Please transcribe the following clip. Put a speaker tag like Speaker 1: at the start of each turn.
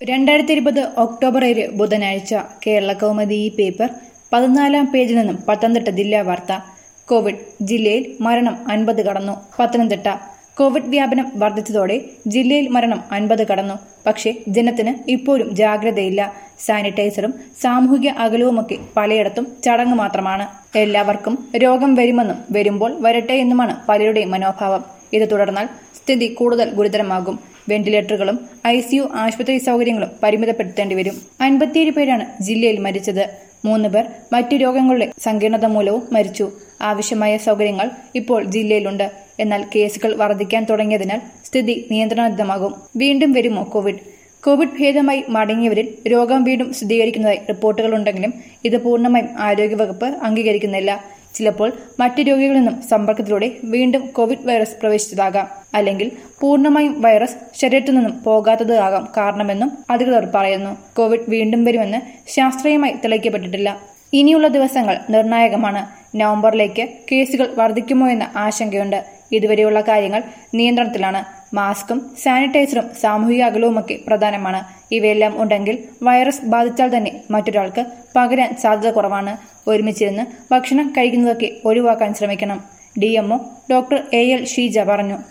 Speaker 1: രണ്ടായിരത്തി ഇരുപത് ഒക്ടോബർ ഏഴ് ബുധനാഴ്ച കേരള കൗമുദി ഈ പേപ്പർ പതിനാലാം പേജിൽ നിന്നും പത്തനംതിട്ട ജില്ലാ വാർത്ത കോവിഡ് ജില്ലയിൽ മരണം അൻപത് കടന്നു പത്തനംതിട്ട കോവിഡ് വ്യാപനം വർദ്ധിച്ചതോടെ ജില്ലയിൽ മരണം അൻപത് കടന്നു പക്ഷേ ജനത്തിന് ഇപ്പോഴും ജാഗ്രതയില്ല സാനിറ്റൈസറും സാമൂഹിക അകലവുമൊക്കെ പലയിടത്തും ചടങ്ങ് മാത്രമാണ് എല്ലാവർക്കും രോഗം വരുമെന്നും വരുമ്പോൾ വരട്ടെ എന്നുമാണ് പലരുടെയും മനോഭാവം ഇത് തുടർന്നാൽ സ്ഥിതി കൂടുതൽ ഗുരുതരമാകും വെന്റിലേറ്ററുകളും ഐ സിയു ആശുപത്രി സൗകര്യങ്ങളും പരിമിതപ്പെടുത്തേണ്ടി വരും അൻപത്തിയേഴ് പേരാണ് ജില്ലയിൽ മരിച്ചത് മൂന്ന് പേർ മറ്റു രോഗങ്ങളുടെ സങ്കീർണത മൂലവും മരിച്ചു ആവശ്യമായ സൗകര്യങ്ങൾ ഇപ്പോൾ ജില്ലയിലുണ്ട് എന്നാൽ കേസുകൾ വർദ്ധിക്കാൻ തുടങ്ങിയതിനാൽ സ്ഥിതി നിയന്ത്രണാതീതമാകും വീണ്ടും വരുമോ കോവിഡ് കോവിഡ് ഭേദമായി മടങ്ങിയവരിൽ രോഗം വീണ്ടും സ്ഥിരീകരിക്കുന്നതായി റിപ്പോർട്ടുകളുണ്ടെങ്കിലും ഇത് പൂർണ്ണമായും ആരോഗ്യവകുപ്പ് അംഗീകരിക്കുന്നില്ല ചിലപ്പോൾ മറ്റു രോഗികളിൽ നിന്നും സമ്പർക്കത്തിലൂടെ വീണ്ടും കോവിഡ് വൈറസ് പ്രവേശിച്ചതാകാം അല്ലെങ്കിൽ പൂർണ്ണമായും വൈറസ് ശരീരത്തിൽ നിന്നും പോകാത്തത് ആകാം കാരണമെന്നും അധികൃതർ പറയുന്നു കോവിഡ് വീണ്ടും വരുമെന്ന് ശാസ്ത്രീയമായി തെളിയിക്കപ്പെട്ടിട്ടില്ല ഇനിയുള്ള ദിവസങ്ങൾ നിർണായകമാണ് നവംബറിലേക്ക് കേസുകൾ വർദ്ധിക്കുമോ എന്ന ആശങ്കയുണ്ട് ഇതുവരെയുള്ള കാര്യങ്ങൾ നിയന്ത്രണത്തിലാണ് മാസ്കും സാനിറ്റൈസറും സാമൂഹിക അകലവുമൊക്കെ പ്രധാനമാണ് ഇവയെല്ലാം ഉണ്ടെങ്കിൽ വൈറസ് ബാധിച്ചാൽ തന്നെ മറ്റൊരാൾക്ക് പകരാൻ സാധ്യത കുറവാണ് ഒരുമിച്ചിരുന്ന് ഭക്ഷണം കഴിക്കുന്നതൊക്കെ ഒഴിവാക്കാൻ ശ്രമിക്കണം D doctor A L Sheeja പറഞ്ഞു